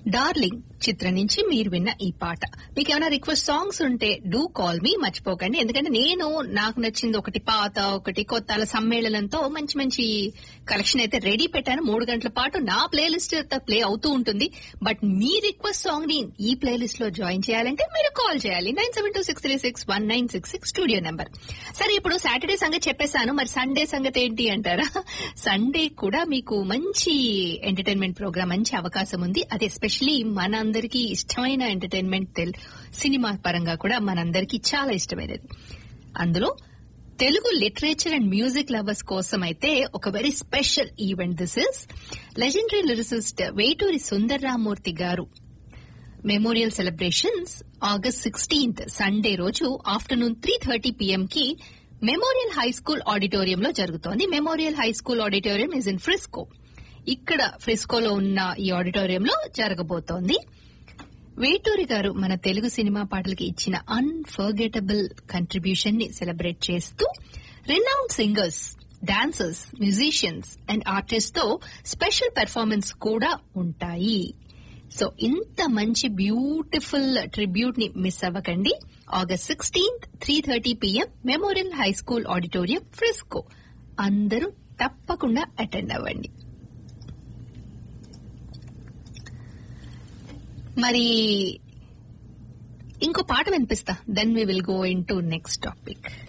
darling చిత్రం నుంచి మీరు విన్న ఈ పాట మీకు ఏమైనా రిక్వెస్ట్ సాంగ్స్ ఉంటే డూ కాల్ మీ మర్చిపోకండి ఎందుకంటే నేను నాకు నచ్చింది ఒకటి పాత ఒకటి కొత్త అలా సమ్మేళనంతో మంచి మంచి కలెక్షన్ అయితే రెడీ పెట్టాను మూడు గంటల పాటు నా ప్లేలిస్ట్ ప్లే అవుతూ ఉంటుంది బట్ మీ రిక్వెస్ట్ సాంగ్ ని ఈ ప్లేలిస్ట్ లో జాయిన్ చేయాలంటే మీరు కాల్ చేయాలి nine seven two six three six one nine six six studio number సరే ఇప్పుడు సాటర్డే సంగతి చెప్పేశాను మరి సండే సంగతి ఏంటి అంటారా సండే కూడా మీకు మంచి ఎంటర్టైన్మెంట్ ప్రోగ్రామ్ మంచి అవకాశం ఉంది అది ఎస్పెషలీ మనందరికీ ఇష్టమైన ఎంటర్టైన్మెంట్ సినిమా పరంగా కూడా మనందరికీ చాలా ఇష్టమైనది అందులో Telugu literature and music lovers కోసం అయితే ఒక very special event this is legendary lyricist Veturi Sundararamamurthy garu memorial celebrations August sixteenth Sunday రోజు ఆఫ్టర్నూన్ త్రీ థర్టీ పిఎం కి మెమోరియల్ హై స్కూల్ ఆడిటోరియంలో జరుగుతోంది memorial high school auditorium is in Frisco ఇక్కడ ఫ్రిస్కోలో ఉన్న ఈ ఆడిటోరియంలో జరగబోతోంది వేటూరి గారు మన తెలుగు సినిమా పాటలకి ఇచ్చిన అన్ఫర్గెటబుల్ కంట్రిబ్యూషన్ ని సెలబ్రేట్ చేస్తూ renowned singers dancers musicians and artist తో స్పెషల్ పెర్ఫార్మెన్స్ కూడా ఉంటాయి సో ఇంత మంచి బ్యూటిఫుల్ ట్రిబ్యూట్ ని మిస్ అవ్వకండి August sixteenth three thirty PM memorial high school auditorium Frisco అందరూ తప్పకుండా అటెండ్ అవ్వండి మరి ఇంకో పాట వినిపిస్తా then we will go into next topic